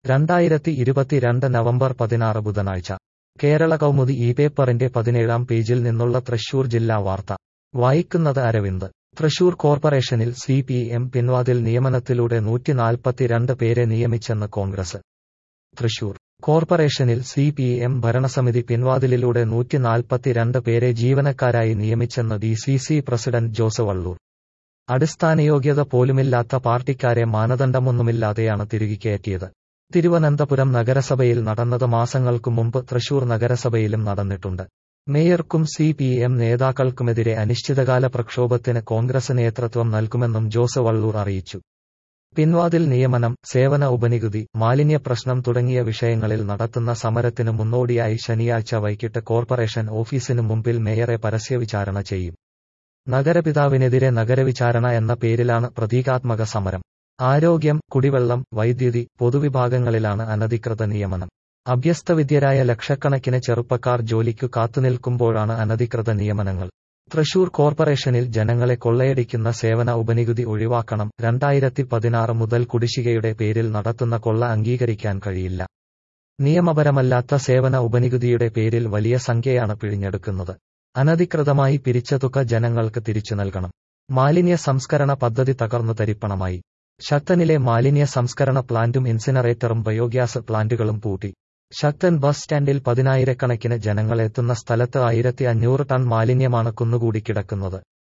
രണ്ടായിരത്തി ഇരുപത്തിരണ്ട് നവംബർ പതിനാറ് ബുധനാഴ്ച കേരള കൗമുദി ഈ പേപ്പറിന്റെ പതിനേഴാം പേജിൽ നിന്നുള്ള തൃശൂർ ജില്ലാ വാർത്ത വായിക്കുന്നത് അരവിന്ദ് തൃശൂർ കോർപ്പറേഷനിൽ സി പി എം പിൻവാതിൽ നിയമനത്തിലൂടെ നൂറ്റിനാൽപ്പത്തിരണ്ട് പേരെ നിയമിച്ചെന്ന് കോൺഗ്രസ് തൃശൂർ കോർപ്പറേഷനിൽ സി പി എം ഭരണസമിതി പിൻവാതിലിലൂടെ നൂറ്റിനാൽപ്പത്തിരണ്ട് പേരെ ജീവനക്കാരായി നിയമിച്ചെന്ന് D C C president Jose Vallur അടിസ്ഥാന യോഗ്യത പോലുമില്ലാത്ത പാർട്ടിക്കാരെ മാനദണ്ഡമൊന്നുമില്ലാതെയാണ് തിരികെ കയറ്റിയത് തിരുവനന്തപുരം നഗരസഭയിൽ നടന്നത് മാസങ്ങൾക്കു മുമ്പ് തൃശൂർ നഗരസഭയിലും നടന്നിട്ടുണ്ട് മേയർക്കും സി പി എം നേതാക്കൾക്കുമെതിരെ അനിശ്ചിതകാല പ്രക്ഷോഭത്തിന് കോൺഗ്രസ് നേതൃത്വം നൽകുമെന്നും ജോസ് വള്ളൂർ അറിയിച്ചു പിൻവാതിൽ നിയമനം സേവന ഉപനികുതി മാലിന്യ പ്രശ്നം തുടങ്ങിയ വിഷയങ്ങളിൽ നടത്തുന്ന സമരത്തിനു മുന്നോടിയായി ശനിയാഴ്ച വൈകിട്ട് കോർപ്പറേഷൻ ഓഫീസിനു മുമ്പിൽ മേയറെ പരസ്യവിചാരണ ചെയ്യും നഗരപിതാവിനെതിരെ നഗരവിചാരണ എന്ന പേരിലാണ് പ്രതീകാത്മക സമരം ആരോഗ്യം കുടിവെള്ളം വൈദ്യുതി പൊതുവിഭാഗങ്ങളിലാണ് അനധികൃത നിയമനം അഭ്യസ്തവിദ്യരായ ലക്ഷക്കണക്കിന് ചെറുപ്പക്കാർ ജോലിക്കു കാത്തുനിൽക്കുമ്പോഴാണ് അനധികൃത നിയമനങ്ങൾ തൃശൂർ കോർപ്പറേഷനിൽ ജനങ്ങളെ കൊള്ളയടിക്കുന്ന സേവന ഉപനികുതി ഒഴിവാക്കണം രണ്ടായിരത്തി പതിനാറ് മുതൽ കുടിശ്ശികയുടെ പേരിൽ നടത്തുന്ന കൊള്ള അംഗീകരിക്കാൻ കഴിയില്ല നിയമപരമല്ലാത്ത സേവന ഉപനികുതിയുടെ പേരിൽ വലിയ സംഖ്യയാണ് പിഴിഞ്ഞെടുക്കുന്നത് അനധികൃതമായി പിരിച്ച തുക ജനങ്ങൾക്ക് തിരിച്ചു നൽകണം മാലിന്യ സംസ്കരണ പദ്ധതി തകർന്നു തരിപ്പണമായി ശക്തനിലെ മാലിന്യ സംസ്കരണ പ്ലാന്റും ഇൻസിനറേറ്ററും ബയോഗ്യാസ് പ്ലാന്റുകളും പൂട്ടി ശക്തൻ ബസ് സ്റ്റാൻഡിൽ പതിനായിരക്കണക്കിന് ജനങ്ങൾ എത്തുന്ന സ്ഥലത്ത് ആയിരത്തി അഞ്ഞൂറ് ടൺ മാലിന്യമാണ് കുന്നുകൂടി കിടക്കുന്നത്